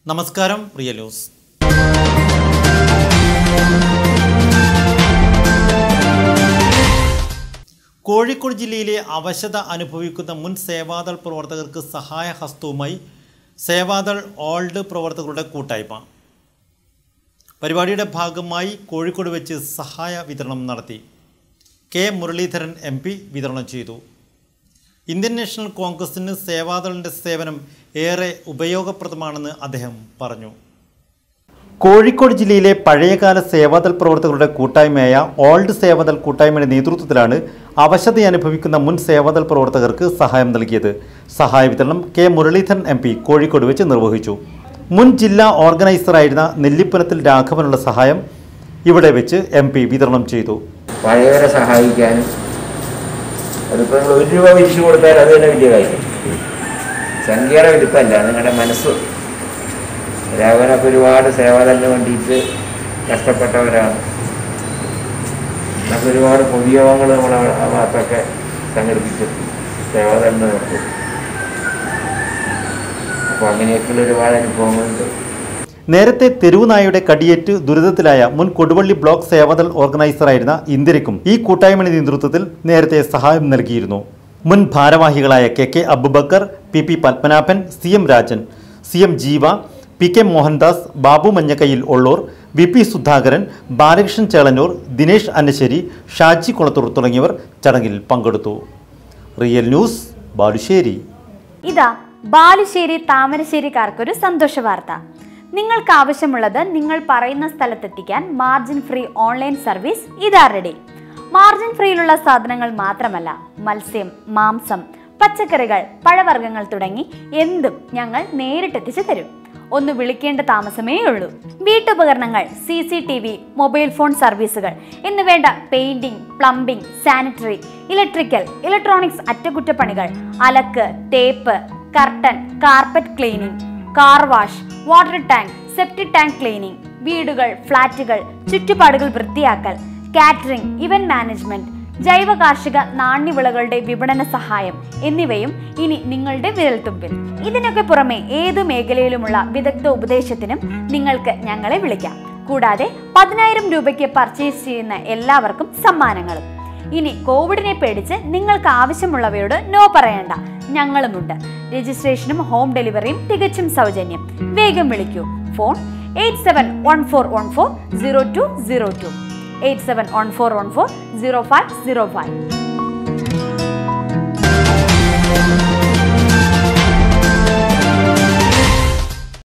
നമസ്കാരം പ്രിയ ന്യൂസ് കോഴിക്കോട് ജില്ലയിലെ അവശത അനുഭവിക്കുന്ന മുൻ സേവാദൾ പ്രവർത്തകർക്ക് സഹായഹസ്തവുമായി സേവാദൾ ഓൾഡ് പ്രവർത്തകരുടെ കൂട്ടായ്മ പരിപാടിയുടെ ഭാഗമായി കോഴിക്കോട് വെച്ച് സഹായ വിതരണം നടത്തി കെ മുരളീധരൻ എം പി വിതരണം ചെയ്തു ഇന്ത്യൻ നാഷണൽ കോൺഗ്രസിന് സേവാദളിൻ്റെ സേവനം ഏറെ ഉപയോഗപ്രദമാണെന്ന് അദ്ദേഹം പറഞ്ഞു കോഴിക്കോട് ജില്ലയിലെ പഴയകാല സേവാദൾ പ്രവർത്തകരുടെ കൂട്ടായ്മയായ ഓൾഡ് സേവാദൾ കൂട്ടായ്മയുടെ നേതൃത്വത്തിലാണ് അവശത അനുഭവിക്കുന്ന മുൻ സേവാദൾ പ്രവർത്തകർക്ക് സഹായം നൽകിയത് സഹായ വിതരണം K Muraleedharan M P Kozhikode വെച്ച് നിർവഹിച്ചു മുൻ ജില്ലാ ഓർഗനൈസറായിരുന്ന നെല്ലിപ്പനത്തിൽ രാഘവനുള്ള സഹായം ഇവിടെ വെച്ച് എം പി വിതരണം ചെയ്തു പഴയവരെ സഹായിക്കാനും അതിപ്പോൾ നിങ്ങൾ ഒരു രൂപ വിരിച്ചു കൊടുത്താൽ അത് തന്നെ വലിയ കാര്യം സംഖ്യയുടെ വലിപ്പമല്ല നിങ്ങളുടെ മനസ്സ് രാഘവനൊക്കെ ഒരുപാട് സേവനത്തിന് വേണ്ടിയിട്ട് കഷ്ടപ്പെട്ടവരാണ് നമുക്ക് ഒരുപാട് പൊതുയോഗങ്ങൾ നമ്മളെ ആ ഭാഗത്തൊക്കെ സംഘടിപ്പിച്ചു സേവാദലിന് നടത്തും അപ്പോൾ അങ്ങനെയൊക്കെയുള്ള ഒരുപാട് അനുഭവങ്ങളുണ്ട് നേരത്തെ തെരുവുനായയുടെ കടിയേറ്റ് ദുരിതത്തിലായ മുൻ കൊടുവള്ളി ബ്ലോക്ക് സേവാദൾ ഓർഗനൈസറായിരുന്ന ഇന്ദിരയ്ക്കും ഈ കൂട്ടായ്മയുടെ നേതൃത്വത്തിൽ നേരത്തെ സഹായം നൽകിയിരുന്നു മുൻ ഭാരവാഹികളായ K K Abubakar P P Padmanabhan C M Rajan C M Jeeva P K Mohandas Babu Manjakkayil Ulloor V P Sudhakaran Balakrishnan Chelannur Dinesh Annassery Shaji Kulathur തുടങ്ങിയവർ ചടങ്ങിൽ പങ്കെടുത്തു റിയൽ ന്യൂസ് ബാലുശ്ശേരി ഇതാ ബാലുശ്ശേരി താമരശ്ശേരിക്കാർക്കൊരു സന്തോഷ വാർത്ത നിങ്ങൾക്ക് ആവശ്യമുള്ളത് നിങ്ങൾ പറയുന്ന സ്ഥലത്തെത്തിക്കാൻ മാർജിൻ ഫ്രീ ഓൺലൈൻ സർവീസ് ഇതാ റെഡി മാർജിൻ ഫ്രീയിലുള്ള സാധനങ്ങൾ മാത്രമല്ല മത്സ്യം മാംസം പച്ചക്കറികൾ പഴവർഗ്ഗങ്ങൾ തുടങ്ങി എന്തും ഞങ്ങൾ നേരിട്ടെത്തിച്ചു തരും ഒന്ന് വിളിക്കേണ്ട താമസമേ ഉള്ളൂ വീട്ടുപകരണങ്ങൾ C C T V mobile phone സർവീസുകൾ എന്നുവേണ്ട painting plumbing sanitary electrical electronics അറ്റകുറ്റപ്പണികൾ അലക്ക് തേപ്പ് curtain carpet cleaning car wash water tank septic tank cleaning വീടുകൾ ഫ്ളാറ്റുകൾ ചുറ്റുപാടുകൾ വൃത്തിയാക്കൽ കാറ്ററിംഗ് ഇവന്റ് മാനേജ്മെന്റ് ജൈവ കാർഷിക നാണ്യവിളകളുടെ വിപണന സഹായം എന്നിവയും ഇനി നിങ്ങളുടെ വിരൽത്തുമ്പിൽ ഇതിനൊക്കെ പുറമെ ഏതു മേഖലയിലുമുള്ള വിദഗ്ധ ഉപദേശത്തിനും നിങ്ങൾക്ക് ഞങ്ങളെ വിളിക്കാം കൂടാതെ പതിനായിരം രൂപയ്ക്ക് പർച്ചേസ് ചെയ്യുന്ന എല്ലാവർക്കും സമ്മാനങ്ങളും ഇനി കോവിഡിനെ പേടിച്ച് നിങ്ങൾക്ക് ആവശ്യമുള്ളവയോട് നോ പറയണ്ട ഞങ്ങളുമുണ്ട് രജിസ്ട്രേഷനും ഹോം ഡെലിവറിയും തികച്ചും സൗജന്യം വേഗം വിളിക്കൂ phone eight seven one four one four zero two zero two eight seven one four one four zero five zero five